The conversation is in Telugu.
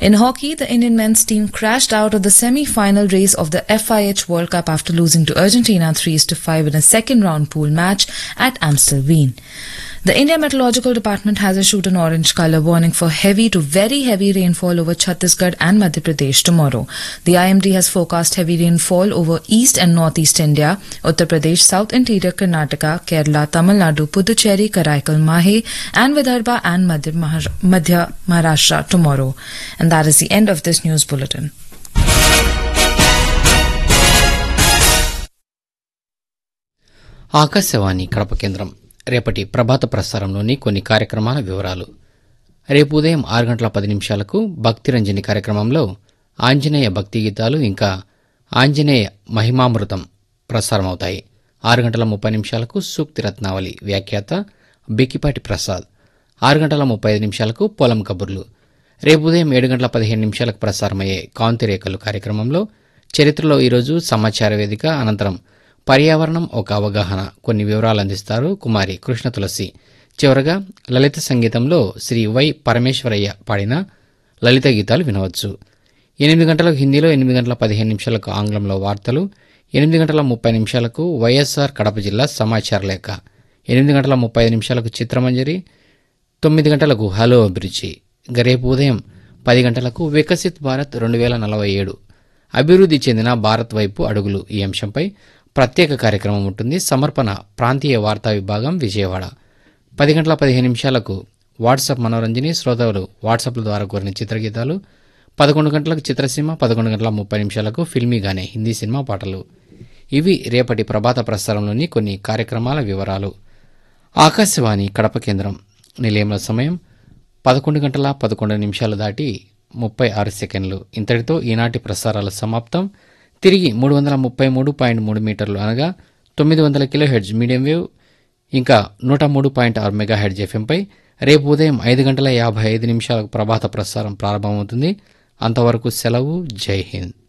In hockey, the Indian men's team crashed out of the semi-final race of the FIH World Cup after losing to Argentina 3 to 5 in a second round pool match at Amstelveen. The India Meteorological Department has issued an orange color warning for heavy to very heavy rainfall over Chhattisgarh and Madhya Pradesh tomorrow. The IMD has forecast heavy rainfall over east and northeast India, Uttar Pradesh, South Interior Karnataka, Kerala, Tamil Nadu, Puducherry, Karaikal, Mahe, and Vidarbha and Madhya, Mahar- Madhya Maharashtra tomorrow. And that is the end of this news bulletin. Akashvani Kadapa కేంద్రం రేపటి ప్రభాత ప్రసారంలోని కొన్ని కార్యక్రమాల వివరాలు రేపు ఉదయం ఆరు గంటల పది నిమిషాలకు భక్తిరంజని కార్యక్రమంలో ఆంజనేయ భక్తి గీతాలు ఇంకా ఆంజనేయ మహిమామృతం ప్రసారమవుతాయి ఆరు గంటల ముప్పై నిమిషాలకు సూక్తి రత్నావళి వ్యాఖ్యాత బిక్కిపాటి ప్రసాద్ ఆరు గంటల ముప్పై ఐదు నిమిషాలకు పొలం కబుర్లు రేపు ఉదయం ఏడు గంటల పదిహేను నిమిషాలకు ప్రసారమయ్యే కాంతిరేఖలు కార్యక్రమంలో చరిత్రలో ఈరోజు సమాచార వేదిక అనంతరం పర్యావరణం ఒక అవగాహన కొన్ని వివరాలు అందిస్తారు కుమారి కృష్ణ తులసి చివరగా లలిత సంగీతంలో శ్రీ వై పరమేశ్వరయ్య పాడిన లలిత గీతాలు వినవచ్చు ఎనిమిది గంటలకు హిందీలో ఎనిమిది గంటల పదిహేను నిమిషాలకు ఆంగ్లంలో వార్తలు ఎనిమిది గంటల ముప్పై నిమిషాలకు వైఎస్ఆర్ కడప జిల్లా సమాచార లేఖ ఎనిమిది గంటల ముప్పై ఐదు నిమిషాలకు చిత్రమంజరి తొమ్మిది గంటలకు హలో అభిరుచి ఇక రేపు ఉదయం పది గంటలకు వికసిత్ భారత్ రెండు వేల నలభై ఏడు అభివృద్ధి చెందిన భారత్ వైపు అడుగులు ఈ అంశంపై ప్రత్యేక కార్యక్రమం ఉంటుంది సమర్పణ ప్రాంతీయ వార్తా విభాగం విజయవాడ పది గంటల పదిహేను నిమిషాలకు వాట్సాప్ మనోరంజని శ్రోతలు వాట్సాప్ల ద్వారా కోరిన చిత్రగీతాలు పదకొండు గంటలకు చిత్రసీమ పదకొండు గంటల ముప్పై నిమిషాలకు ఫిల్మీగానే హిందీ సినిమా పాటలు ఇవి రేపటి ప్రభాత ప్రసారంలోని కొన్ని కార్యక్రమాల వివరాలు ఆకాశవాణి కడప కేంద్రం నిలయంలో సమయం పదకొండు గంటల పదకొండు నిమిషాలు దాటి ముప్పై ఆరు సెకండ్లు ఇంతటితో ఈనాటి ప్రసారాల సమాప్తం తిరిగి మూడు వందల ముప్పై మూడు పాయింట్ మూడు మీటర్లు అనగా తొమ్మిది వందల కిలో హెడ్జ్ మీడియం వేవ్ ఇంకా నూట మూడు పాయింట్ ఆరు మెగా హెడ్జ్ ఎఫ్ఎంపై రేపు ఉదయం ఐదు గంటల యాభై ఐదు నిమిషాలకు ప్రభాత ప్రసారం ప్రారంభమవుతుంది అంతవరకు సెలవు జై హింద్